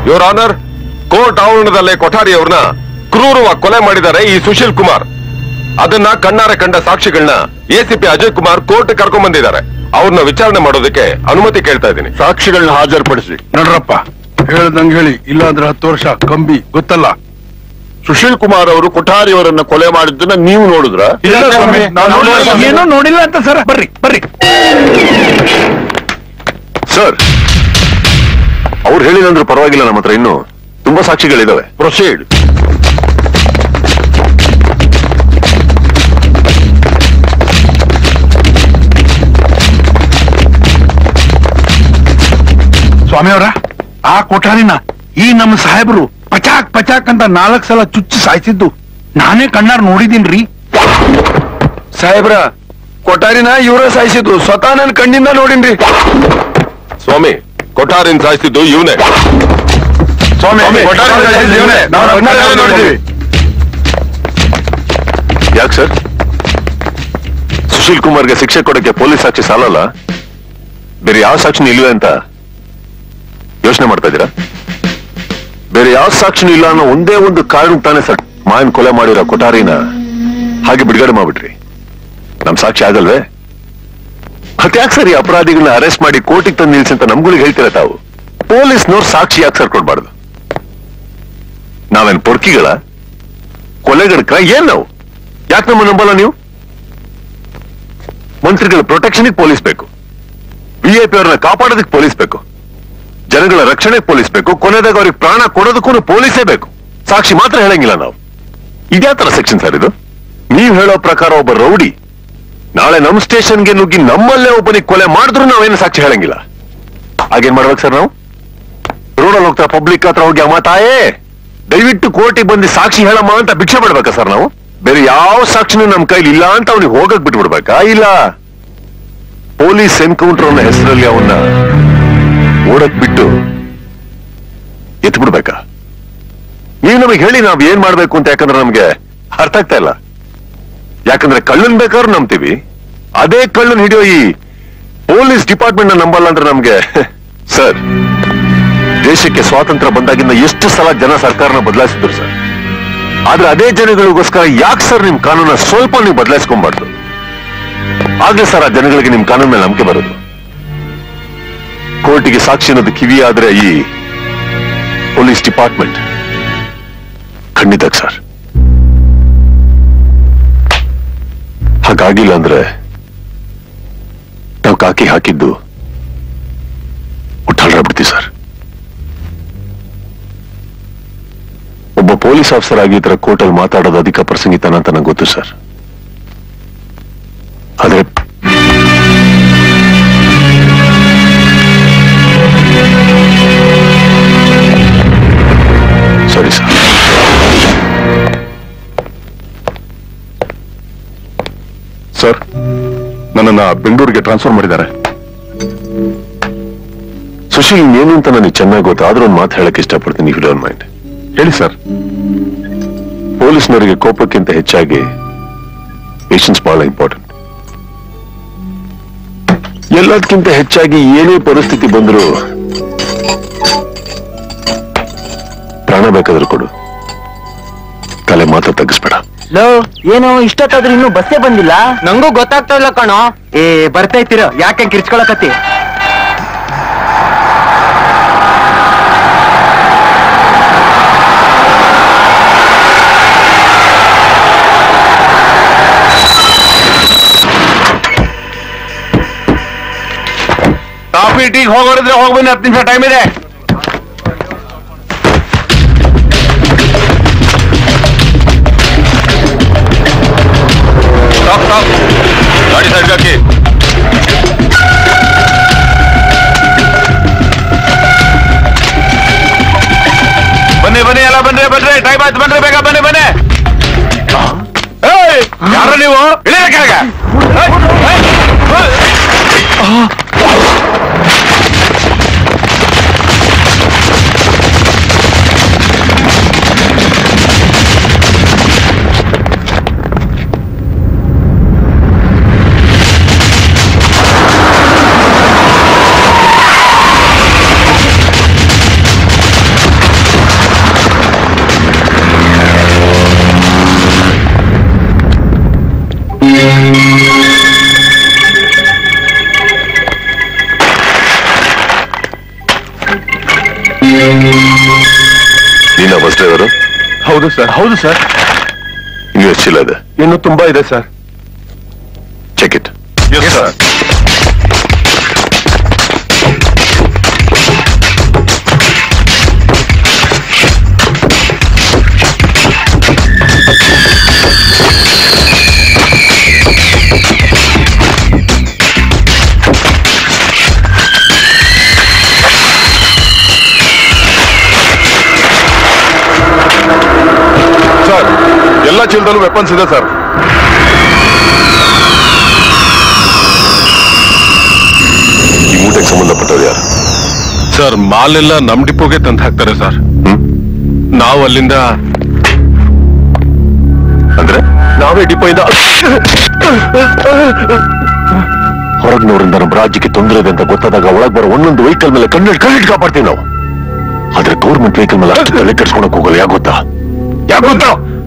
Your honour court ಆವರಣದಲ್ಲೇ ಕೊಠಾರಿ ಅವ್ರನ್ನ ಕ್ರೂರವಾಗಿ ಕೊಲೆ ಮಾಡಿದ್ದಾರೆ ಈ ಸುಶೀಲ್ ಕುಮಾರ್ ಅದನ್ನ ಕಣ್ಣಾರೆ ಕಂಡ ಸಾಕ್ಷಿಗಳನ್ನ ಎಸಿಪಿ ಅಜಯ್ ಕುಮಾರ್ ಕೋರ್ಟ್ ಕರ್ಕೊಂಡ್ ಬಂದಿದ್ದಾರೆ ಅವ್ರನ್ನ ವಿಚಾರಣೆ ಮಾಡೋದಕ್ಕೆ ಅನುಮತಿ ಕೇಳ್ತಾ ಇದ್ದೀನಿ ಸಾಕ್ಷಿಗಳನ್ನ ಹಾಜರುಪಡಿಸಿ ನಡ್ರಪ್ಪ ಹೇಳ್ದಂಗ್ ಹೇಳಿ ಇಲ್ಲಾಂದ್ರೆ ಹತ್ತು ವರ್ಷ ಕಂಬಿ ಗೊತ್ತಲ್ಲ ಸುಶೀಲ್ ಕುಮಾರ್ ಅವರು ಕೊಠಾರಿಯವರನ್ನ ಕೊಲೆ ಮಾಡಿದ್ದನ್ನ ನೀವು ನೋಡಿದ್ರ ಇಲ್ಲ ಸ್ವಾಮಿ, ನಾನ್ ನೋಡಿಲ್ಲ ಸ್ವಾಮಿ. ಏನೋ ನೋಡಿಲ್ಲ ಅಂತ ಸರ್ ಬರ್ರಿ ಬರ್ರಿ ಸರ್ ಅವ್ರು ಹೇಳಿದಂದ್ರೂ ಪರವಾಗಿಲ್ಲ ನಮ್ಮ ಹತ್ರ ಇನ್ನು ತುಂಬಾ ಸಾಕ್ಷಿಗಳಿದಾವೆ ಪ್ರೊಸೀಡ್ ಸ್ವಾಮಿಯವರ ಆ ಕೊಠಾರಿನ ಈ ನಮ್ಮ ಸಾಹೇಬರು ಪಚಾಕ್ ಪಚಾಕ್ ಅಂತ ನಾಲ್ಕ್ ಸಲ ಚುಚ್ಚಿ ಸಾಯಿಸಿದ್ದು ನಾನೇ ಕಣ್ಣಾರ್ ನೋಡಿದೀನ್ರಿ ಸಾಹೇಬ್ರ ಕೊಠಾರಿನ ಇವರೇ ಸಾಯಿಸಿದ್ದು ಸ್ವತಃ ನನ್ನ ಕಣ್ಣಿಂದ ನೋಡಿನ್ರಿ ಸ್ವಾಮಿ ಕೊಠಾರಿನ್ ಸಾಯಿಸಿದ್ದು ಇವನೇ ಸ್ವಾಮಿ ಕೊಠಾರಿನ ಸಾಯಿಸಿದ್ದು ಇವ್ನೇ. ನಾವು ಕಣ್ಣಾರೆ ನೋಡಿದ್ದೀವಿ ಯಾಕೆ ಸರ್ ಸುಶೀಲ್ ಕುಮಾರ್ಗೆ ಶಿಕ್ಷೆ ಕೊಡಕ್ಕೆ ಪೊಲೀಸ್ ಸಾಕ್ಷಿ ಸಾಲಲ್ಲ ಬೇರೆ ಯಾವ ಸಾಕ್ಷಿನೂ ಇಲ್ವೇ ಅಂತ ಯೋಚನೆ ಮಾಡ್ತಾ ಇದ್ದೀರಾ ಬೇರೆ ಯಾವ ಸಾಕ್ಷಿನೂ ಇಲ್ಲ ಅನ್ನೋ ಒಂದೇ ಒಂದು ಕಾರಣ ತಾನೇ ಸರ್ ಮಾಯನ್ ಕೊಲೆ ಮಾಡಿರೋ ಕೊಠಾರಿನ ಹಾಗೆ ಬಿಡುಗಡೆ ಮಾಡ್ಬಿಟ್ರಿ ನಮ್ ಸಾಕ್ಷಿ ಆಗಲ್ವೇ ಯಾಕೆ ಸರ್ ಈ ಅಪರಾಧಿಗಳನ್ನ ಅರೆಸ್ಟ್ ಮಾಡಿ ಕೋರ್ಟಿಗೆ ತಂದು ನಿಲ್ಸಿ ಅಂತ ನಮ್ಗಳಿಗೆ ಹೇಳ್ತೀರ ತಾವು ಪೊಲೀಸ್ನವ್ರು ಸಾಕ್ಷಿ ಯಾಕೆ ಸರ್ ಕೊಡ್ಬಾರ್ದು ನಾವೇನ್ ಪೊರ್ಕಿಗಳ ಕೊಲೆಗಡಕ ಏನ್ ನಾವು ಯಾಕೆ ನಮ್ಮ ನಂಬಲ್ಲ ನೀವು ಮಂತ್ರಿಗಳ ಪ್ರೊಟೆಕ್ಷನ್ಗೆ ಪೊಲೀಸ್ ಬೇಕು ವಿಐಪಿ ಅವ್ರನ್ನ ಕಾಪಾಡೋದಕ್ಕೆ ಪೊಲೀಸ್ ಬೇಕು ಜನಗಳ ರಕ್ಷಣೆಗೆ ಪೊಲೀಸ್ ಬೇಕು ಕೊನೆದಾಗ ಅವ್ರಿಗೆ ಪ್ರಾಣ ಕೊಡೋದಕ್ಕೂ ಪೊಲೀಸೇ ಬೇಕು ಸಾಕ್ಷಿ ಮಾತ್ರ ಹೇಳಂಗಿಲ್ಲ ನಾವು ಇದ್ಯಾ ತರ ಸೆಕ್ಷನ್ ಸರ್ ಇದು ನೀವ್ ಹೇಳೋ ಪ್ರಕಾರ ಒಬ್ಬ ರೌಡಿ ನಾಳೆ ನಮ್ ಸ್ಟೇಷನ್ಗೆ ನುಗ್ಗಿ ನಮ್ಮಲ್ಲೇ ಒಬ್ಬನಿಗೆ ಕೊಲೆ ಮಾಡಿದ್ರು ನಾವೇನು ಸಾಕ್ಷಿ ಹೇಳಂಗಿಲ್ಲ ಹಾಗೇನ್ ಮಾಡ್ಬೇಕು ಸರ್ ನಾವು ರೋಡಲ್ಲಿ ಹೋಗ್ತಾ ಪಬ್ಲಿಕ್ ಹತ್ರ ಹೋಗಿ ಅಮ್ಮ ತಾಯೇ ದಯವಿಟ್ಟು ಕೋರ್ಟಿಗೆ ಬಂದು ಸಾಕ್ಷಿ ಹೇಳಮ್ಮ ಅಂತ ಭಿಕ್ಷೆ ಬಿಡ್ಬೇಕಾ ಸರ್ ನಾವು ಬೇರೆ ಯಾವ ಸಾಕ್ಷಿನೂ ನಮ್ ಕೈಲಿ ಇಲ್ಲ ಅಂತ ಅವ್ನಿಗೆ ಹೋಗಕ್ ಬಿಟ್ಬಿಡ್ಬೇಕಾ ಇಲ್ಲ ಪೊಲೀಸ್ ಎನ್ಕೌಂಟರ್ ಅನ್ನೋ ಹೆಸರಲ್ಲಿ ಅವನ್ನ ಓಡಕ್ ಬಿಟ್ಟು ಎತ್ ಬಿಡ್ಬೇಕಾ ನೀವು ನಮಗೆ ಹೇಳಿ ನಾವ್ ಏನ್ ಮಾಡ್ಬೇಕು ಅಂತ ಯಾಕಂದ್ರೆ ನಮ್ಗೆ ಅರ್ಥ ಆಗ್ತಾ ಇಲ್ಲ ಯಾಕಂದ್ರೆ ಕಳ್ಳನ್ ಬೇಕಾದ್ರೂ ನಂಬ್ತೀವಿ ಅದೇ ಕಳ್ಳನ್ ಹಿಡಿಯೋ ಈ ಪೊಲೀಸ್ ಡಿಪಾರ್ಟ್ಮೆಂಟ್ ನಂಬಲ್ಲ ಅಂದ್ರೆ ನಮ್ಗೆ ಸರ್ ದೇಶಕ್ಕೆ ಸ್ವಾತಂತ್ರ್ಯ ಬಂದಾಗಿಂದ ಎಷ್ಟು ಸಲ ಜನ ಸರ್ಕಾರನ ಬದಲಾಯಿಸಿದ್ರು ಸರ್ ಆದ್ರೆ ಅದೇ ಜನಗಳಿಗೋಸ್ಕರ ಯಾಕೆ ಸರ್ ನಿಮ್ ಕಾನೂನ ಸ್ವಲ್ಪ ನೀವು ಬದಲಾಯಿಸ್ಕೊಂಬಾರ್ದು ಆಗ್ಲೇ ಸರ್ ಆ ಜನಗಳಿಗೆ ನಿಮ್ ಕಾನೂನ್ ಮೇಲೆ ನಂಬಿಕೆ ಬರೋದು ಕೋರ್ಟಿಗೆ ಸಾಕ್ಷಿ ಅನ್ನೋದು ಕಿವಿ ಆದ್ರೆ ಈ ಪೊಲೀಸ್ ಡಿಪಾರ್ಟ್ಮೆಂಟ್ ಖಂಡಿತ ಸರ್ ಹಾಗಾಗಿಲ್ಲ ಅಂದ್ರೆ ನಾವು ಕಾಕಿ ಹಾಕಿದ್ದು ಮುಟ್ಟಾಳ್ರ ಬಿಡ್ತೀವಿ ಸರ್ ಒಬ್ಬ ಪೊಲೀಸ್ ಆಫೀಸರ್ ಆಗಿ ಈ ತರ ಕೋರ್ಟಲ್ಲಿ ಮಾತಾಡೋದು ಅಧಿಕ ಪ್ರಸಂಗಿತನ ಅಂತ ನಂಗೆ ಗೊತ್ತು ಸರ್ ಆದ್ರೆ ಸರಿ ಸರ್ ಸರ್ ನನ್ನನ್ನ ಬೆಂಗಳೂರಿಗೆ ಟ್ರಾನ್ಸ್ಫರ್ ಮಾಡಿದ್ದಾರೆ ಸುಶೀಲ್ ಏನು ಅಂತ ನನಗೆ ಚೆನ್ನಾಗಿ ಗೊತ್ತು ಆದ್ರೂ ಒಂದು ಮಾತು ಹೇಳಕ್ ಇಷ್ಟಪಡ್ತೀನಿ ಇಫ್ ಡೋಂಟ್ ಮೈಂಡ್ ಹೇಳಿ ಸರ್ ಪೊಲೀಸ್ನವರಿಗೆ ಕೋಪಕ್ಕಿಂತ ಹೆಚ್ಚಾಗಿ ಪೇಷನ್ಸ್ ಬಹಳ ಇಂಪಾರ್ಟೆಂಟ್ ಎಲ್ಲದಕ್ಕಿಂತ ಹೆಚ್ಚಾಗಿ ಏನೇ ಪರಿಸ್ಥಿತಿ ಬಂದರೂ ಪ್ರಾಣ ಬೇಕಾದ್ರೂ ಕೊಡು ತಲೆ ಮಾತ್ರ ತಗ್ಗಿಸ್ಬೇಡ ಲೋ ಏನು ಇಷ್ಟೊತ್ತಾದ್ರೂ ಇನ್ನೂ ಬಸ್ಸೇ ಬಂದಿಲ್ಲ ನಂಗೂ ಗೊತ್ತಾಗ್ತಾ ಇಲ್ಲ ಕಣೋ ಏ ಬರ್ತಾ ಇರ್ತೀರ ಯಾಕೆ ಕಿರ್ಚ್ಕೊಳಕತ್ತಿ ಕಾಫಿ ಟೀಗೆ ಹೋಗೋರಿದ್ರೆ ಹೋಗಿ ಬನ್ನಿ ಹತ್ತು ನಿಮಿಷ ಟೈಮ್ ಇದೆ ಸ್ಟಾಪ್ ಸ್ಟಾಪ್ ಗಾಡಿ ಸೈಡ್ ಹಾಕಿ ಬನ್ನಿ ಬನ್ನಿ ಎಲ್ಲ ಬನ್ನಿ ಬನ್ನಿ ಟೈಮ್ ಆಯ್ತು ಬನ್ನಿ ಬೇಗ ಬನ್ನಿ ಬನ್ನಿ ಏಯ್, ಯಾರು ನೀವು ಇಳಿಯ ಕೆಳಗೆ ಏಯ್, ಏಯ್, ಏಯ್. ಹೌದು ಸರ್ ಹೌದು ಸರ್ ಇನ್ನು ಎಷ್ಟು ಚೀಲ ಇದೆ ಇನ್ನು ತುಂಬಾ ಇದೆ sir check it yes sir sir ಎಲ್ಲ ಚೀಲದಲ್ಲೂ ವೆಪನ್ಸ್ ಇದೆ ಸರ್ ಈ ಮೂಟೆಗೆ ಸಂಬಂಧಪಟ್ಟವ್ರು ಯಾರು ಸರ್ ಮಾಲೆಲ್ಲ ನಮ್ ಡಿಪೋಗೆ ತಂದು ಹಾಕ್ತಾರೆ ಸರ್ ಹ್ಮ್ ನಾವು ಅಲ್ಲಿಂದ ಅಂದ್ರೆ ನಾವೇ ಡಿಪೋ ಇಂದ ಹೊರಗ್ನವರಿಂದ ನಮ್ಮ ರಾಜ್ಯಕ್ಕೆ ತೊಂದರೆ ಇದೆ ಅಂತ ಗೊತ್ತಾದಾಗ ಒಳಗ್ ಬರೋ ಒಂದೊಂದು ವೆಹಿಕಲ್ ಮೇಲೆ ಕಣ್ಣಿಟ್ಟು ಕಣ್ಣಿಟ್ಟು ಕಾಪಾಡ್ತೀವಿ ನಾವು ಆದ್ರೆ ಗೌರ್ಮೆಂಟ್ ವೆಹಿಕಲ್ ಮೇಲೆ ಅಷ್ಟು ತಲೆ ಕೆಡ್ಸ್ಕೊಳಕ್ ಹೋಗಲ್ಲ ಯಾಕೆ ಗೊತ್ತಾ ಯಾಕೆ ಗೊತ್ತಾ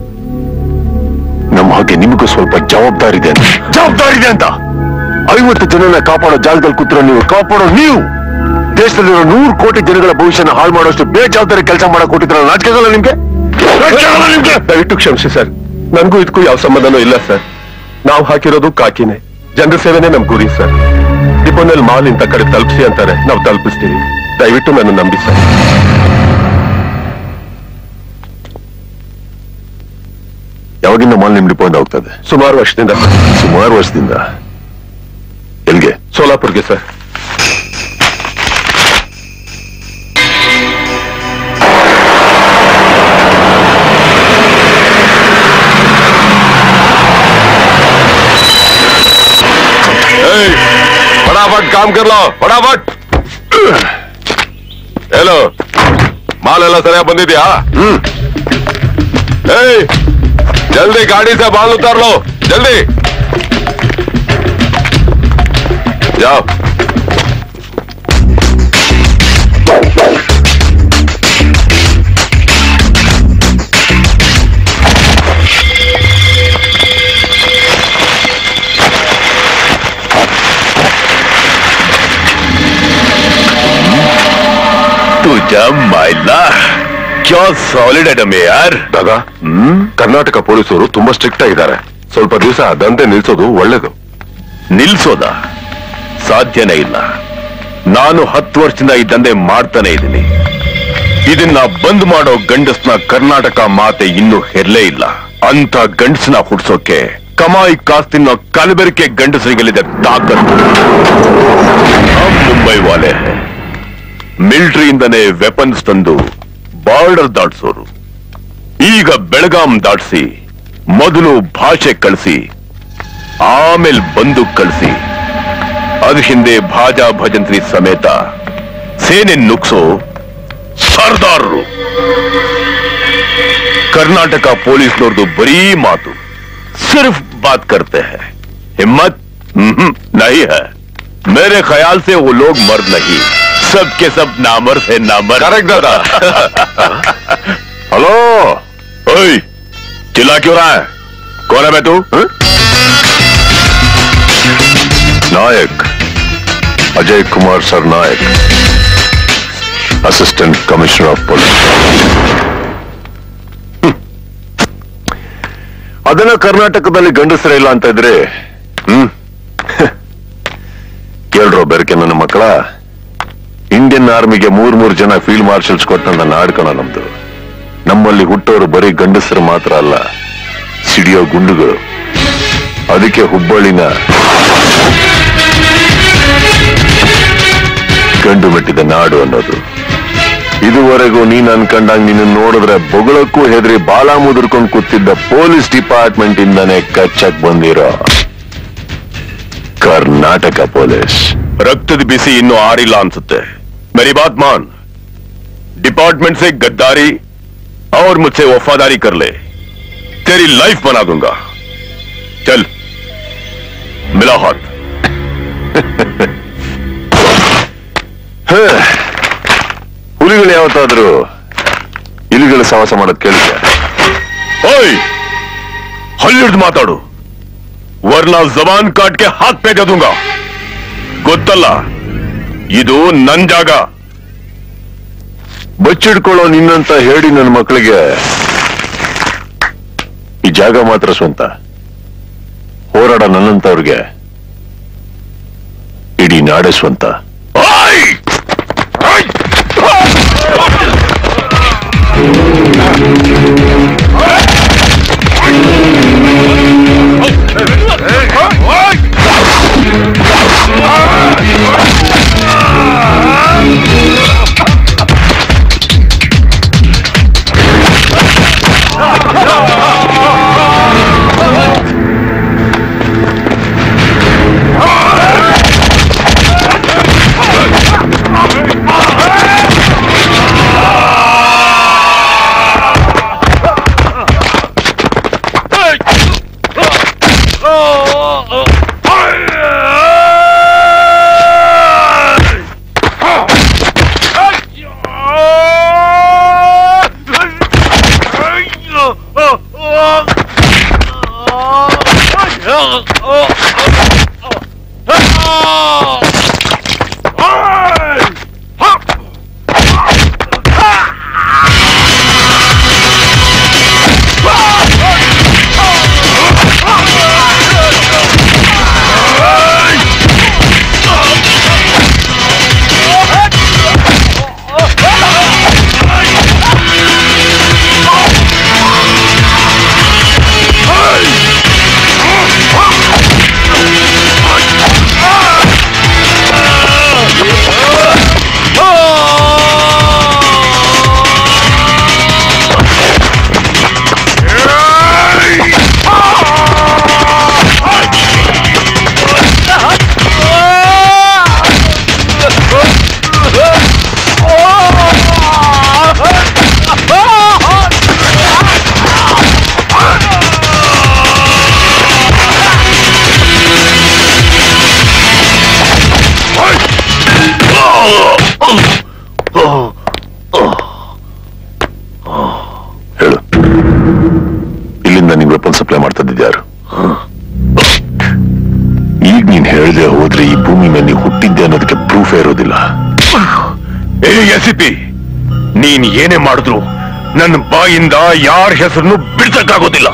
ನಮ್ಮ ಹಾಗೆ ನಿಮಗೂ ಸ್ವಲ್ಪ ಜವಾಬ್ದಾರಿ ಇದೆ ಅಂತ ಜವಾಬ್ದಾರಿ ಇದೆ ಅಂತ ಐವತ್ತು ಜನನ ಕಾಪಾಡೋ ಜಾಗದಲ್ಲಿ ಕೂತಿರೋ ನೀವು ಕಾಪಾಡೋ ನೀವು ದೇಶದಲ್ಲಿರೋ ನೂರು ಕೋಟಿ ಜನಗಳ ಭವಿಷ್ಯನ ಹಾಳು ಮಾಡೋಷ್ಟು ಬೇಜವಾಬ್ದಾರಿ ಕೆಲಸ ಮಾಡಕ್ ಕೊಟ್ಟಿದ್ರ ನಾಚಿಕೆ ಆಗಲ್ಲ ನಿಮ್ಗೆ ನಾಚಿಕೆ ಆಗಲ್ಲ ನಿಮ್ಗೆ ದಯವಿಟ್ಟು ಕ್ಷಮಿಸಿ ಸರ್ ನನ್ಗೂ ಇದಕ್ಕೂ ಯಾವ ಸಂಬಂಧನೂ ಇಲ್ಲ ಸರ್ ನಾವು ಹಾಕಿರೋದು ಕಾಕಿನೇ ಜನರ ಸೇವೆನೇ ನಮ್ ಗುರಿ ಸರ್ ಡಿಪೋನಲ್ಲಿ ಮಾಲ್ ಇಂತ ಕಡೆ ತಲುಪಿಸಿ ಅಂತಾರೆ ನಾವು ತಲುಪಿಸ್ತೀವಿ ದಯವಿಟ್ಟು ನನ್ನ ನಂಬಿ ಸರ್ ಯಾವಾಗಿಂದ ಮಾಲ್ ನಿಮ್ ಡಿಪೋಯಿಂದ ಹೋಗ್ತದೆ ಸುಮಾರು ವರ್ಷದಿಂದ ಸರ್. ಸುಮಾರು ವರ್ಷದಿಂದ ಎಲ್ಗೆ ಸೋಲಾಪುರ್ಗೆ ಸರ್ ಏಯ್, ಫಟಾಫಟ್ ಕಾಮ್ ಕರ್ ಲೋ ಫಟಾಫಟ್ ಹೇಳು ಮಾಲ್ ಎಲ್ಲ ಸರಿಯಾಗಿ ಬಂದಿದ್ಯಾ ಹ್ಮ್ ಏಯ್ ಜಲ್ದಿ ಗಾಡಿ से माल उतार लो जल्दी जाओ तुझा मायला क्या सॉलिड आइटम है यार ದಾದಾ ಹ್ಮ್ ಕರ್ನಾಟಕ ಪೊಲೀಸರು ತುಂಬಾ ಸ್ಟ್ರಿಕ್ಟ್ ಆಗಿದ್ದಾರೆ ಸ್ವಲ್ಪ ದಿವಸ ದಂಧೆ ನಿಲ್ಸೋದು ಒಳ್ಳೇದು ನಿಲ್ಸೋದ ಸಾಧ್ಯನೇ ಇಲ್ಲ ನಾನು ಹತ್ತು ವರ್ಷದಿಂದ ಈ ದಂಧೆ ಮಾಡ್ತಾನೆ ಇದ್ದೀನಿ ಇದನ್ನ ಬಂದ್ ಮಾಡೋ ಗಂಡಸ್ನ ಕರ್ನಾಟಕ ಮಾತೆ ಇನ್ನೂ ಹೆರ್ಲೇ ಇಲ್ಲ ಅಂತ ಗಂಡಸನ ಹುಡ್ಸೋಕೆ ಕಮಾಯಿ ಕಾಸ್ ತಿನ್ನೋ ಕಲಬೆರಕೆ ಗಂಡಸರಿಗಲ್ಲಿದೆ ತಾಕತ್ತು ಹಮ್ ಮುಂಬೈ ವಾಲೆ ಮಿಲಿಟರಿಯಿಂದನೇ ವೆಪನ್ಸ್ ತಂದು ಬಾರ್ಡರ್ ದಾಟ್ಸೋರು ಈಗ ಬೆಳಗಾಂ ದಾಟಿಸಿ ಮೊದಲು ಭಾಷೆ ಕಳಿಸಿ ಆಮೇಲೆ ಬಂದೂಕ್ ಕಳಿಸಿ ಅದ್ರ ಹಿಂದೆ ಭಾಜಾ ಭಜಂತ್ರಿ ಸಮೇತ ಸೇನೆ ನುಗ್ಸೋ ಸರ್ದಾರರು ಕರ್ನಾಟಕ ಪೊಲೀಸ್ನವ್ರದ್ದು ಬರೀ ಮಾತು ಸಿರ್ಫ್ ಬಾತ್ करते हैं हिम्मत हम्म, नहीं है मेरे ख्याल से वो लोग मर्द नहीं सब के सब नामर्द है नामर्द Correct, दादा. हेलो ओए चिल्ला क्यों रहा है कौन है मैं तू हाँ? Nayak Ajay Kumar sir Nayak assistant commissioner of police ಅದನ್ನ ಕರ್ನಾಟಕದಲ್ಲಿ ಗಂಡಸರ ಇಲ್ಲ ಅಂತ ಇದ್ರೆ ಹ್ಮ್ ಕೇಳ್ರೋ ಬೆರಕೆ ನನ್ನ ಮಕ್ಕಳ ಇಂಡಿಯನ್ ಆರ್ಮಿಗೆ ಮೂರ್ ಮೂರ್ ಜನ ಫೀಲ್ಡ್ ಮಾರ್ಷಲ್ಸ್ ಕೊಟ್ಟಂತ ನಾಡ್ಕಣ ನಮ್ದು ನಮ್ಮಲ್ಲಿ ಹುಟ್ಟೋರು ಬರೀ ಗಂಡಸರು ಮಾತ್ರ ಅಲ್ಲ ಸಿಡಿಯೋ ಗುಂಡುಗಳು ಅದಕ್ಕೆ ಹುಬ್ಬಳ್ಳಿನ ಗಂಡು ಮೆಟ್ಟಿದ ನಾಡು ಅನ್ನೋದು ಇದುವರೆಗೂ ನೀನ್ ಅನ್ಕಂಡಂಗ್ ನಿನ್ನ ನೋಡಿದ್ರೆ ಬೊಗಳಕ್ಕೂ ಹೆದರಿ ಬಾಲ ಮುದುರ್ಕೊಂಡು ಕೂತಿದ್ದ ಪೊಲೀಸ್ ಡಿಪಾರ್ಟ್ಮೆಂಟ್ ಇಂದಾನೆ ಕಚ್ಚಕ್ ಬಂದಿರೋ ಕರ್ನಾಟಕ ಪೊಲೀಸ್ ರಕ್ತದ ಬಿಸಿ ಇನ್ನೂ ಆರಿಲ್ಲ ಅನ್ಸುತ್ತೆ ಮೇರಿ ಬಾತ್ ಮಾನ್ डिपार्टमेंट से गद्दारी और मुझसे वफादारी कर ले तेरी लाइफ बना दूंगा चल मिला हाथ ಹುಲಿಗಳು ಯಾವತ್ತಾದ್ರೂ ಇಲಿಗಳ ಸಾಹಸ ಮಾಡೋದ್ ಕೇಳಿದ್ಯ ಓಯ್ ಹಲ್ಲಿಡ್ದು ಮಾತಾಡು ವರ್ನಾ ಜಬಾನ್ ಕಾಟ್ಗೆ ಹಾಕ್ ಪೇ ದೂಂಗ ಗೊತ್ತಲ್ಲ ಇದು ನನ್ ಜಾಗ ಬಚ್ಚಿಡ್ಕೊಳ್ಳೋ ನಿನ್ನಂತ ಹೇಳಿ ನನ್ನ ಮಕ್ಕಳಿಗೆ ಜಾಗ ಮಾತ್ರ ಸ್ವಂತ ಹೋರಾಡ ನನ್ನಂತವ್ರಿಗೆ ಇಡೀ ನಾಡೆ ಸ್ವಂತ ಓಯ್! ಓಯ್! ಹೇಳು ಇಲ್ಲಿಂದ ನಿನ್ ವೆಪನ್ ಸಪ್ಲೈ ಮಾಡ್ತಾ ಇದ್ಯಾರು ಈಗ ನೀನ್ ಹೇಳ್ದೆ ಹೋದ್ರೆ ಈ ಭೂಮಿ ಮೇಲೆ ನೀವು ಹುಟ್ಟಿದ್ದೆ ಅನ್ನೋದಕ್ಕೆ ಪ್ರೂಫ್ ಇರೋದಿಲ್ಲ ಏ ಎಸ್ ಪಿ ನೀನ್ ಏನೇ ಮಾಡಿದ್ರು ನನ್ನ ಬಾಯಿಂದ ಯಾರ ಹೆಸರನ್ನು ಬಿಡ್ಸಕ್ಕಾಗೋದಿಲ್ಲ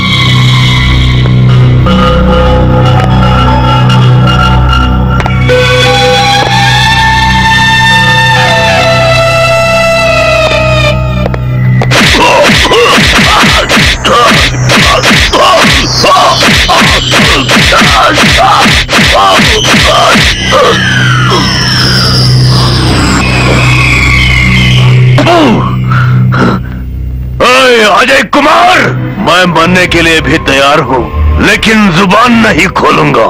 ओए, अजय कुमार मैं मरने के लिए भी तैयार हूँ लेकिन जुबान नहीं खोलूंगा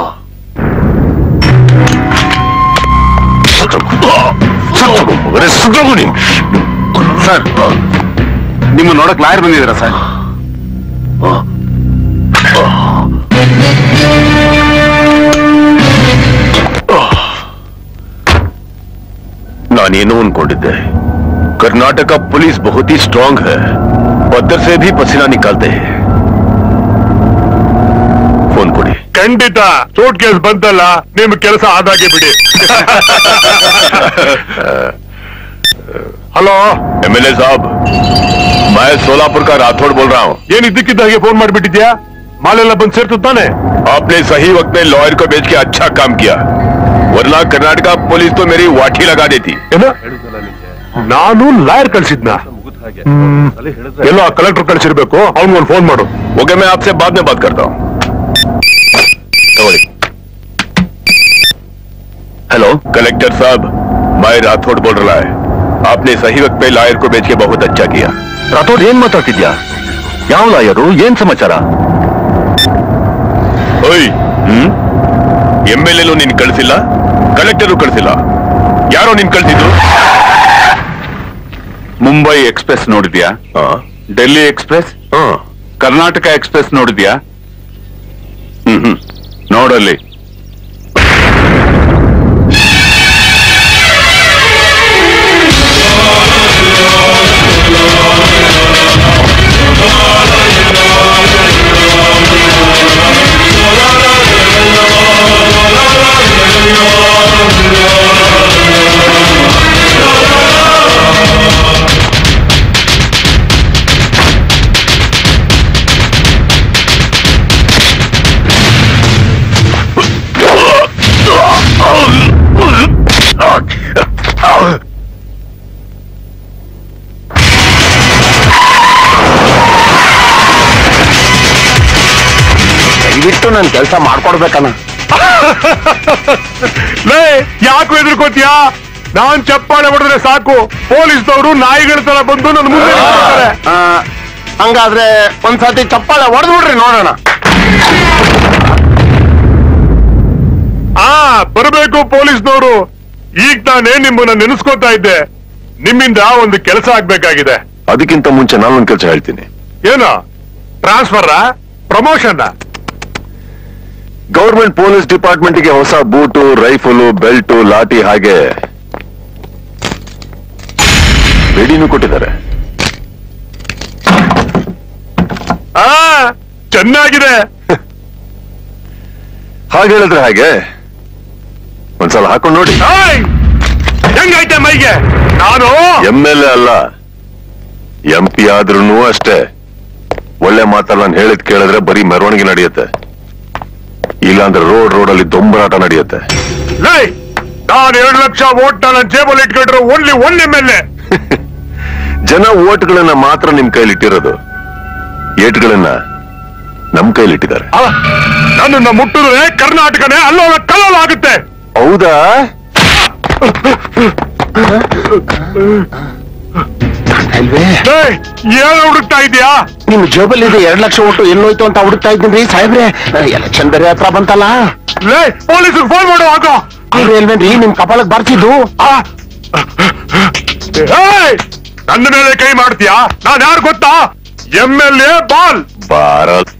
ಸರ್ ನಿಮ್ಮ ನೋಡಕ್ ಲಾಯರ್ ಬಂದಿದ್ದೀರಾ ಸರ್ ನಾನೇನು ಅನ್ಕೊಂಡಿದ್ದೆ कर्नाटक पुलिस बहुत ही स्ट्रांग है पत्थर से भी पसीना निकालते हैं ಫೋನ್ ಕೊಡಿ ಖಂಡಿತ ಸೂಟ್ ಕೇಸ್ ಬಂತಲ್ಲ ನಿಮ್ ಕೆಲಸ ಆದಾಗೆ ಬಿಡಿ ಹಲೋ एमएलए साहब मैं सोलापुर का राठौड़ बोल रहा हूँ ಏನ್ ಇದ್ದಕ್ಕಿದ್ದ ಹಾಗೆ ಫೋನ್ ಮಾಡ್ಬಿಟ್ಟಿದ್ಯಾ ಮಾಲೆಲ್ಲ ಬಂದ್ ಸೇರ್ತು ತಾನೆ आपने सही वक्त में लॉयर को भेज के अच्छा काम किया वरना कर्नाटका पुलिस तो मेरी वाठी लगा देती ಏನ ನಾನು ಲಾಯರ್ ಕಳ್ಸಿದ್ನ ಎಲ್ಲೋ ಕಲೆಕ್ಟರ್ ಕಳ್ಸಿರ್ಬೇಕು ಅವ್ನಿಗೊಂದು ಫೋನ್ ಮಾಡು ओके मैं आपसे बाद में बात करता हूँ हेलो कलेक्टर साहब मैं राठौड़ बोल रहा है आपने सही वक्त पे लायर को भेज के बहुत अच्छा किया ರಾಥೋಡ್ ಏನ್ ಮಾತಾಡ್ತಿದ್ಯಾ ಯಾವ ಲಾಯರು ಏನ್ ಸಮಾಚಾರ ಓಯ್ ಹ್ಮ್ ಎಂ ಎಲ್ ಎಲು ನಿನ್ ಕಳಿಸಿಲ್ಲ ಕಲೆಕ್ಟರು ಕಳಿಸಿಲ್ಲ ಯಾರೋ ನಿನ್ ಕಳಿಸಿದ್ದು ಮುಂಬೈ ಎಕ್ಸ್ಪ್ರೆಸ್ ನೋಡಿದ್ಯಾ ಡೆಲ್ಲಿ ಎಕ್ಸ್ಪ್ರೆಸ್ ಕರ್ನಾಟಕ ಎಕ್ಸ್ಪ್ರೆಸ್ ನೋಡಿದ್ಯಾ ಹ್ಮ್ ಹ್ಮ್ ನೋಡಲ್ಲಿ ನನ್ ಕೆಲಸ ಮಾಡ್ಕೊಡ್ಬೇಕಣ್ಣ ಲೇ ಯಾಕೆ ಎದುರ್ಕೋತೀಯಾ ನಾನ್ ಚಪ್ಪಾಳೆ ಹೊಡೆದ್ರೆ ಸಾಕು ಪೊಲೀಸ್ನವರು ನಾಯಿಗಳ ತರ ಬಂದು ನನ್ನ ಮುಂದೆ ನಿಂತ್ಕೊಳ್ತಾರೆ. ಆ, ಹಂಗಾದ್ರೆ ಒಂದ್ಸತಿ ಚಪ್ಪಾಳೆ ಹೊಡೆದ್ಬಿಡ್ರಿ ನೋಡೋಣ ಆ ಬರಬೇಕು ಪೊಲೀಸ್ನವರು ಈಗ ನಾನೇ ನಿಮ್ಮನ್ನ ನೆನೆಸ್ಕೋತಾ ಇದ್ದೆ ನಿಮ್ಮಿಂದ ಒಂದು ಕೆಲಸ ಆಗ್ಬೇಕಾಗಿದೆ ಅದಕ್ಕಿಂತ ಮುಂಚೆ ನಾನೊಂದು ಕೆಲಸ ಹೇಳ್ತೀನಿ ಏನು ಟ್ರಾನ್ಸ್ಫರ್ ಪ್ರಮೋಷನ್ ಗೌರ್ಮೆಂಟ್ ಪೊಲೀಸ್ ಡಿಪಾರ್ಟ್ಮೆಂಟ್ಗೆ ಹೊಸ ಬೂಟು ರೈಫಲು ಬೆಲ್ಟು ಲಾಠಿ ಹಾಗೆ ರೆಡಿನೂ ಕೊಟ್ಟಿದ್ದಾರೆ ಆ ಚೆನ್ನಾಗಿದೆ ಹಾಗೆ ಹೇಳಿದ್ರೆ ಹಾಗೆ ಒಂದ್ಸಲ ಹಾಕೊಂಡು ನೋಡಿ ಏಯ್! ಹೆಂಗೈತೆ ಮೈಗೆ ನಾನು ಎಂ ಎಲ್ ಎ ಅಲ್ಲ ಎಂ ಪಿ ಆದ್ರೂ ಅಷ್ಟೇ ಒಳ್ಳೆ ಮಾತಲ್ಲ ನಾನು ಹೇಳಿದ್ ಕೇಳಿದ್ರೆ ಬರೀ ಮೆರವಣಿಗೆ ನಡೆಯುತ್ತೆ ಇಲ್ಲಾಂದ್ರೆ ರೋಡ್ ರೋಡಲ್ಲಿ ದೊಂಬರಾಟ ನಡೆಯುತ್ತೆ ಲೇ ನಾನು ಎರಡು ಲಕ್ಷ ಓಟ್ ನನ್ನ ಜೇಬಲ್ಲಿ ಇಟ್ಕೊಂಡ್ರೆ only one M L A ಜನ ಓಟ್ಗಳನ್ನ ಮಾತ್ರ ನಿಮ್ ಕೈಲಿಟ್ಟಿರೋದು ಏಟ್ಗಳನ್ನ ನಮ್ ಕೈಲಿಟ್ಟಿದ್ದಾರೆ ನನ್ನನ್ನ ಮುಟ್ಟಿದ್ರೆ ಕರ್ನಾಟಕನೇ ಅಲ್ಲೋಲ ಕಲ್ಲೋಲ ಆಗುತ್ತೆ ಹೌದಾ ಅಲ್ವೇ ಲೇ, ಏನ್ ಹುಡುಕ್ತಾ ಇದೀಯಾ ನಿಮ್ ಜೇಬಲ್ಲಿ ಇದೆ ಎರಡ್ ಲಕ್ಷ ಒಟ್ಟು ಎಲ್ಲೋಯ್ತು ಅಂತ ಹುಡುಕ್ತಾ ಇದ್ದೀನಿ ಸಾಹೇಬ್ರೆ ಎಲೆಕ್ಷನ್ ಬೇರೆ ಹತ್ರ ಬಂತಲ್ಲ ಲೇ ಪೊಲೀಸ್ಗೆ ಫೋನ್ ಮಾಡು ಹಾಕೋ ಅವ್ರು ಎಲ್ವೇನ್ರಿ ನಿಮ್ ಕಪಾಲಕ್ ಬರ್ತಿದ್ದು ಆ! ಏಯ್! ನನ್ನ ಮೇಲೆ ಕೈ ಮಾಡ್ತೀಯಾ ನಾನ್ ಯಾರು ಗೊತ್ತಾ ಎಂ ಎಲ್ ಎ ಬಾಲ್ ಭಾರತ್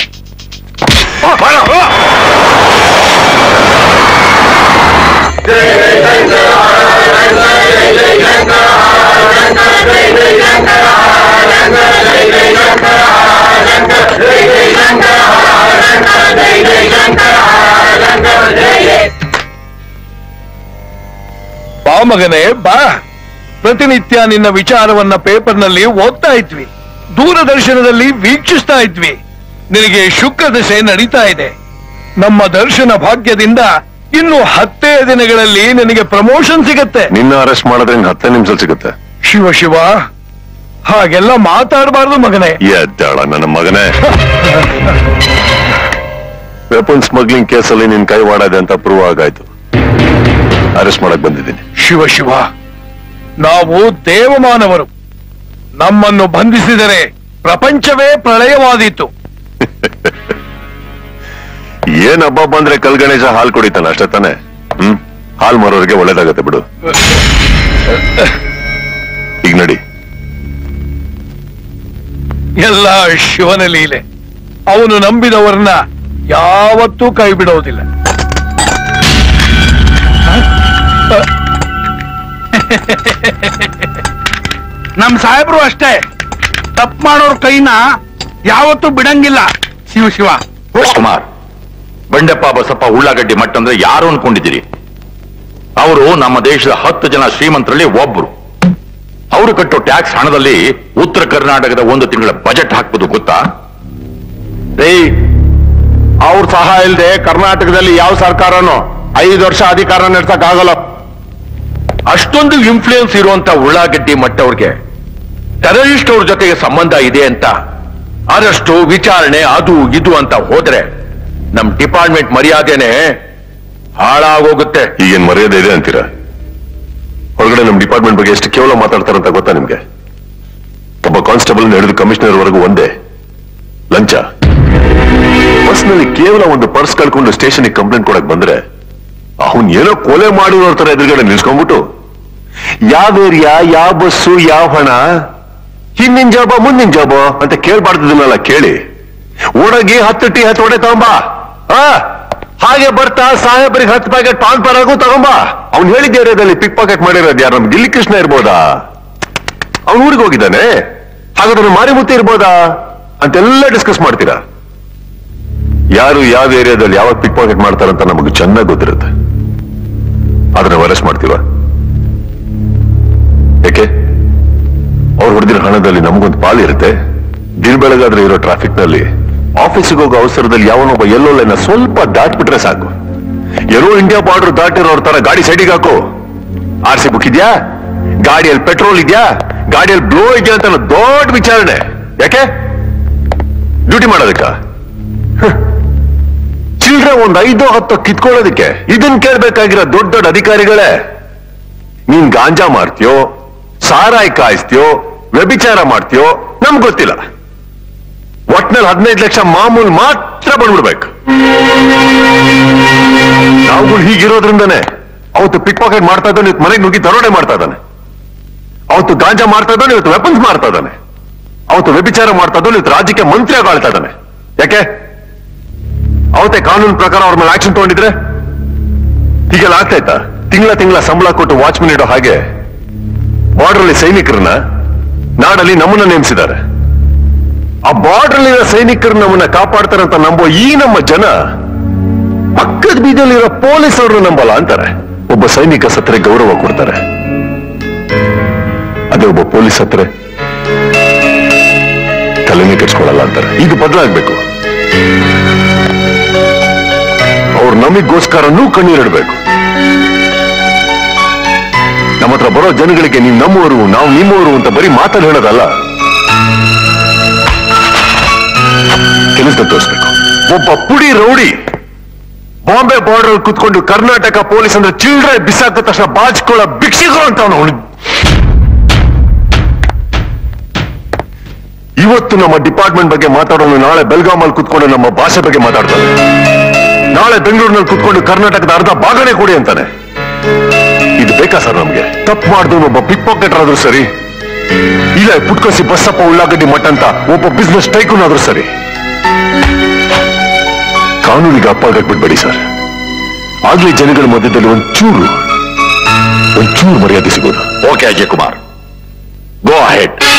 ಬಾ ಮಗನೇ ಬಾ ಪ್ರತಿನಿತ್ಯ ನಿನ್ನ ವಿಚಾರವನ್ನ ಪೇಪರ್ನಲ್ಲಿ ಓದ್ತಾ ಇದ್ವಿ ದೂರದರ್ಶನದಲ್ಲಿ ವೀಕ್ಷಿಸ್ತಾ ಇದ್ವಿ ನಿನಗೆ ಶುಕ್ರ ದಶೆ ನಡೀತಾ ಇದೆ ನಮ್ಮ ದರ್ಶನ ಭಾಗ್ಯದಿಂದ ಇನ್ನು ಹತ್ತೇ ದಿನಗಳಲ್ಲಿ ನಿನಗೆ ಪ್ರಮೋಷನ್ ಸಿಗತ್ತೆ ನಿನ್ನ ಅರೆಸ್ಟ್ ಮಾಡಿದ್ರೆ ಇನ್ನು ಹತ್ತೇ ನಿಮಿಷ ಸಿಗುತ್ತೆ ಶಿವ ಶಿವ ಹಾಗೆಲ್ಲ ಮಾತಾಡಬಾರ್ದು ಮಗನೇ ಎದ್ದಾಳ ನನ್ನ ಮಗನೇ ವೆಪನ್ ಸ್ಮಗ್ಲಿಂಗ್ ಕೇಸಲ್ಲಿ ನಿನ್ ಕೈ ವಾಡದೆ ಅಂತ ಪ್ರೂವ್ ಆಗಾಯ್ತು ಅರೆಸ್ಟ್ ಮಾಡಕ್ ಬಂದಿದ್ದೀನಿ ಶಿವ ಶಿವ ನಾವು ದೇವಮಾನವರು ನಮ್ಮನ್ನು ಬಂಧಿಸಿದರೆ ಪ್ರಪಂಚವೇ ಪ್ರಳಯವಾದೀತು ಏನ್ ಹಬ್ಬ ಬಂದ್ರೆ ಕಲ್ ಗಣೇಶ ಹಾಲ್ ಕುಡಿತಾನ ಅಷ್ಟೇ ತಾನೆ ಹ್ಮ್ ಹಾಲ್ ಮಾರೋರಿಗೆ ಒಳ್ಳೇದಾಗತ್ತೆ ಬಿಡು ಈಗ ನಡಿ ಎಲ್ಲ ಶಿವನ ಲೀಲೆ ಅವನು ನಂಬಿದವರನ್ನ ಯಾವತ್ತೂ ಕೈ ಬಿಡೋದಿಲ್ಲ ನಮ್ ಸಾಹೇಬ್ರು ಅಷ್ಟೇ ತಪ್ಪು ಮಾಡೋರ್ ಕೈನ ಯಾವತ್ತೂ ಬಿಡಂಗಿಲ್ಲ ಶಿವ ಶಿವ ಕುಮಾರ್ ಬಂಡೆಪ್ಪ ಬಸಪ್ಪ ಉಳ್ಳಾಗಡ್ಡಿ ಮಠ ಅಂದ್ರೆ ಯಾರು ಅನ್ಕೊಂಡಿದ್ದೀರಿ ಅವರು ನಮ್ಮ ದೇಶದ ಹತ್ತು ಜನ ಶ್ರೀಮಂತರಲ್ಲಿ ಒಬ್ರು ಅವರು ಕಟ್ಟೋ ಟ್ಯಾಕ್ಸ್ ಹಣದಲ್ಲಿ ಉತ್ತರ ಕರ್ನಾಟಕದ ಒಂದು ತಿಂಗಳ ಬಜೆಟ್ ಹಾಕ್ಬೋದು ಗೊತ್ತಾ ಅವ್ರ ಸಹಾಯ ಇಲ್ಲದೆ ಕರ್ನಾಟಕದಲ್ಲಿ ಯಾವ ಸರ್ಕಾರನೋ ಐದು ವರ್ಷ ಅಧಿಕಾರ ನಡೆಸಕ್ ಆಗಲ್ಲ ಅಷ್ಟೊಂದು ಇನ್ಫ್ಲೂಯೆನ್ಸ್ ಇರುವಂತ ಉಳ್ಳಾಗಡ್ಡಿ ಮಟ್ಟವ್ರಿಗೆ ಟೆರರಿಸ್ಟ್ ಅವ್ರ ಜೊತೆಗೆ ಸಂಬಂಧ ಇದೆ ಅಂತ ಅರೆಸ್ಟು ವಿಚಾರಣೆ ಅದು ಇದು ಅಂತ ಹೋದ್ರೆ ನಮ್ ಡಿಪಾರ್ಟ್ಮೆಂಟ್ ಮರ್ಯಾದೆನೆ ಹಾಳಾಗೋಗುತ್ತೆ ಈಗೇನ್ ಮರ್ಯಾದೆ ಇದೆ ಅಂತೀರಾ ಹೊರಗಡೆ ನಮ್ ಡಿಪಾರ್ಟ್ಮೆಂಟ್ ಬಗ್ಗೆ ಎಷ್ಟು ಕೇವಲ ಮಾತಾಡ್ತಾರಂತ ಗೊತ್ತಾ ನಿಮ್ಗೆ ಒಬ್ಬ ಕಾನ್ಸ್ಟೇಬಲ್ ಹಿಡಿದು ಕಮಿಷನರ್ ವರೆಗೂ ಒಂದೇ ಲಂಚ ಬಸ್ನಲ್ಲಿ ಕೇವಲ ಒಂದು ಪರ್ಸ್ ಕಳ್ಕೊಂಡು ಸ್ಟೇಷನ್ ಕಂಪ್ಲೇಂಟ್ ಕೊಡಕ್ ಬಂದ್ರೆ ಅವನ್ ಏನೋ ಕೊಲೆ ಮಾಡಿರೋ ತರ ಎದುರುಗಡೆ ನಿಲ್ಸ್ಕೊಂಡ್ಬಿಟ್ಟು ಯಾವ ಏರಿಯಾ ಯಾವ ಬಸ್ಸು ಯಾವ ಹಣ ಹಿಂದಿನ ಜಾಬ ಮುಂದಿನ ಜಾಬ ಅಂತ ಕೇಳ್ಬಾರ್ದಿದ್ದನ್ನೆಲ್ಲ ಕೇಳಿ ಓಡೋಗಿ ಹತ್ತು ಟೀ ಹತ್ತು ಹೊಡೆ ತಗೊಂಬ ಆ ಹಾಗೆ ಬರ್ತಾ ಸಾಹೇಬರಿಗೆ ಹತ್ತು ಪ್ಯಾಕೆಟ್ ಪಾನ್ ಪರಾಗೂ ತಗೊಂಬ ಅವ್ನು ಹೇಳಿದ ಏರಿಯಾದಲ್ಲಿ ಪಿಕ್ ಪಾಕೆಟ್ ಮಾಡಿರೋದು ಯಾರು ನಮ್ ಗಿಲ್ಲಿ ಕೃಷ್ಣ ಇರ್ಬೋದಾ ಅವ್ನ ಊರಿಗೆ ಹೋಗಿದ್ದಾನೆ ಹಾಗಾದ್ರೆ ಮಾರಿಮುತ್ತಿ ಇರ್ಬೋದಾ ಅಂತೆಲ್ಲ ಡಿಸ್ಕಸ್ ಮಾಡ್ತೀರಾ ಯಾರು ಯಾವ ಏರಿಯಾದಲ್ಲಿ ಯಾವಾಗ ಪಿಕ್ ಪಾಕೆಟ್ ಮಾಡ್ತಾರಂತ ನಮಗೆ ಚೆನ್ನಾಗಿ ಗೊತ್ತಿರುತ್ತೆ ಆದ್ರೆ ನಾವು ಅರೆಸ್ಟ್ ಮಾಡ್ತೀವ ಯಾಕೆ ಅವ್ರು ಹೊಡೆದಿರೋ ಹಣದಲ್ಲಿ ನಮಗೊಂದು ಪಾಲಿರುತ್ತೆ ದಿನ ಬೆಳಗಾದ್ರೆ ಇರೋ ಟ್ರಾಫಿಕ್ ನಲ್ಲಿ ಆಫೀಸಿಗೆ ಹೋಗೋ ಅವಸರದಲ್ಲಿ ಯಾವನೊಬ್ಬ ಎಲ್ಲೋ ಲೈನ ಸ್ವಲ್ಪ ದಾಟ್ಬಿಟ್ರೆ ಸಾಕು ಏನೋ ಇಂಡಿಯಾ ಬಾರ್ಡರ್ ದಾಟಿರೋರ್ ತರ ಗಾಡಿ ಸೈಡಿಗೆ ಹಾಕು ಆರ್ ಸಿ ಬುಕ್ ಇದ್ಯಾ ಗಾಡಿಯಲ್ಲಿ ಪೆಟ್ರೋಲ್ ಇದ್ಯಾ ಗಾಡಿಯಲ್ಲಿ ಬ್ಲೋ ಇದೆಯಾ ಅಂತ ದೊಡ್ಡ ವಿಚಾರಣೆ ಯಾಕೆ ಡ್ಯೂಟಿ ಮಾಡೋದಕ್ಕ ಚಿಲ್ಡ್ರೆ ಒಂದ್ ಐದೋ ಹತ್ತೋ ಕಿತ್ಕೊಳ್ಳೋದಕ್ಕೆ ಇದನ್ ಕೇಳ್ಬೇಕಾಗಿರೋ ದೊಡ್ಡ ದೊಡ್ಡ ಅಧಿಕಾರಿಗಳೇ ನೀನ್ ಗಾಂಜಾ ಮಾಡ್ತೀಯೋ ಸಾರಾಯಿ ಕಾಯಿಸ್ತೀಯೋ ವ್ಯಭಿಚಾರ ಮಾಡ್ತೀಯೋ ನಮ್ಗ್ ಗೊತ್ತಿಲ್ಲ ಒಟ್ನಲ್ಲಿ ಹದಿನೈದು ಲಕ್ಷ ಮಾಮೂಲ್ ಮಾತ್ರ ಬಂದ್ಬಿಡ್ಬೇಕು ನಾವುಗಳು ಹೀಗಿರೋದ್ರಿಂದನೇ ಅವತ್ತು ಪಿಕ್ ಪಾಕೆಟ್ ಮಾಡ್ತಾ ಇದ್ದಾನೆ ಇವತ್ತು ಮನೆಗೆ ನುಗ್ಗಿ ದರೋಡೆ ಮಾಡ್ತಾ ಇದ್ದಾನೆ ಅವತ್ತು ಗಾಂಜಾ ಮಾಡ್ತಾ ಇದ್ದಾನೆ ಇವತ್ತು ವೆಪನ್ಸ್ ಮಾಡ್ತಾ ಇದ್ದಾನೆ ಅವತ್ತು ವ್ಯಭಿಚಾರ ಮಾಡ್ತಾ ಇದ್ದಾನೆ ಇವತ್ತು ರಾಜ್ಯಕ್ಕೆ ಮಂತ್ರಿ ಆಳ್ತಾ ಇದ್ದಾನೆ ಯಾಕೆ ಅವತ್ತೆ ಕಾನೂನು ಪ್ರಕಾರ ಅವ್ರ ಮೇಲೆ ಆಕ್ಷನ್ ತಗೊಂಡಿದ್ರೆ ಹೀಗೆಲ್ಲ ಆಗ್ತಾ ಇತ್ತಾ ತಿಂಗಳ ತಿಂಗಳ ಸಂಬಳ ಕೊಟ್ಟು ವಾಚ್ಮನ್ ಇಡೋ ಹಾಗೆ ಬಾರ್ಡರ್ ಅಲ್ಲಿ ಸೈನಿಕರನ್ನ ನಾಡಲ್ಲಿ ನಮ್ಮನ್ನ ನೇಮಿಸಿದ್ದಾರೆ ಆ ಬಾರ್ಡರ್ ಅಲ್ಲಿರೋ ಸೈನಿಕರು ನಮ್ಮನ್ನ ಕಾಪಾಡ್ತಾರೆ ಅಂತ ನಂಬೋ ಈ ನಮ್ಮ ಜನ ಪಕ್ಕದ ಬೀದಿಯಲ್ಲಿರೋ ಪೊಲೀಸ್ ಅವ್ರನ್ನ ನಂಬಲ್ಲ ಅಂತಾರೆ ಒಬ್ಬ ಸೈನಿಕ ಸತ್ತರೆ ಗೌರವ ಕೊಡ್ತಾರೆ ಅದೇ ಒಬ್ಬ ಪೊಲೀಸ್ ಹತ್ರ ತಲೆನೇ ಕೆಡ್ಸ್ಕೊಳ್ಳಲ್ಲ ಅಂತಾರೆ ಇದು ಬದಲಾಗ್ಬೇಕು ಅವ್ರು ನಮಗೋಸ್ಕರನೂ ಕಣ್ಣೀರಿಡ್ಬೇಕು ನಮ್ಮ ಹತ್ರ ಬರೋ ಜನಗಳಿಗೆ ನೀವು ನಮ್ಮವರು ನಾವು ನಿಮ್ಮವರು ಅಂತ ಬರೀ ಮಾತಲ್ಲಿ ಹೇಳೋದಲ್ಲ ಕೆಲಸದಲ್ಲಿ ತೋರಿಸ್ಬೇಕು ಒಬ್ಬ ಪುಡಿ ರೌಡಿ ಬಾಂಬೆ ಬಾರ್ಡರ್ ಕುತ್ಕೊಂಡು ಕರ್ನಾಟಕ ಪೊಲೀಸ್ ಅಂದ್ರೆ ಚಿಲ್ಡ್ರೆ ಬಿಸಾಕ ತಕ್ಷಣ ಬಾಚ್ಕೊಳ್ಳೋ ಭಿಕ್ಷಿಕರು ಅಂತ ಅವನು ಇವತ್ತು ನಮ್ಮ ಡಿಪಾರ್ಟ್ಮೆಂಟ್ ಬಗ್ಗೆ ಮಾತಾಡೋನು ನಾಳೆ ಬೆಲ್ಗಾಮಲ್ಲಿ ಕುತ್ಕೊಂಡು ನಮ್ಮ ಭಾಷೆ ಬಗ್ಗೆ ಮಾತಾಡ್ತಾನೆ ನಾಳೆ ಬೆಂಗಳೂರಿನಲ್ಲಿ ಕುತ್ಕೊಂಡು ಕರ್ನಾಟಕದ ಅರ್ಧ ಭಾಗನೇ ಕೊಡಿ ಅಂತಾನೆ ಇದು ಬೇಕಾ ಸರ್ ನಮ್ಗೆ ತಪ್ಪು ಮಾಡಿದ್ರು ಒಬ್ಬ ಪಿಕ್ ಪಾಕೆಟರ್ ಆದ್ರೂ ಸರಿ ಇಲ್ಲ ಪುಟ್ಕೋಸಿ ಬಸ್ಸಪ್ಪ ಉಳ್ಳಾಗಡ್ಡಿ ಮಠ ಅಂತ ಒಬ್ಬ ಬಿಸ್ನೆಸ್ ಟೈಕೂನ್ ಆದ್ರೂ ಸರಿ ಕಾನೂನಿಗೆ ಅಪ್ಪಾಗಟ್ಬಿಡ್ಬೇಡಿ ಸರ್ ಆಗ್ಲೇ ಜನಗಳ ಮಧ್ಯದಲ್ಲಿ ಒಂಚೂರು ಒಂಚೂರು ಮರ್ಯಾದೆ ಸಿಗೋದು okay Ajay Kumar go ahead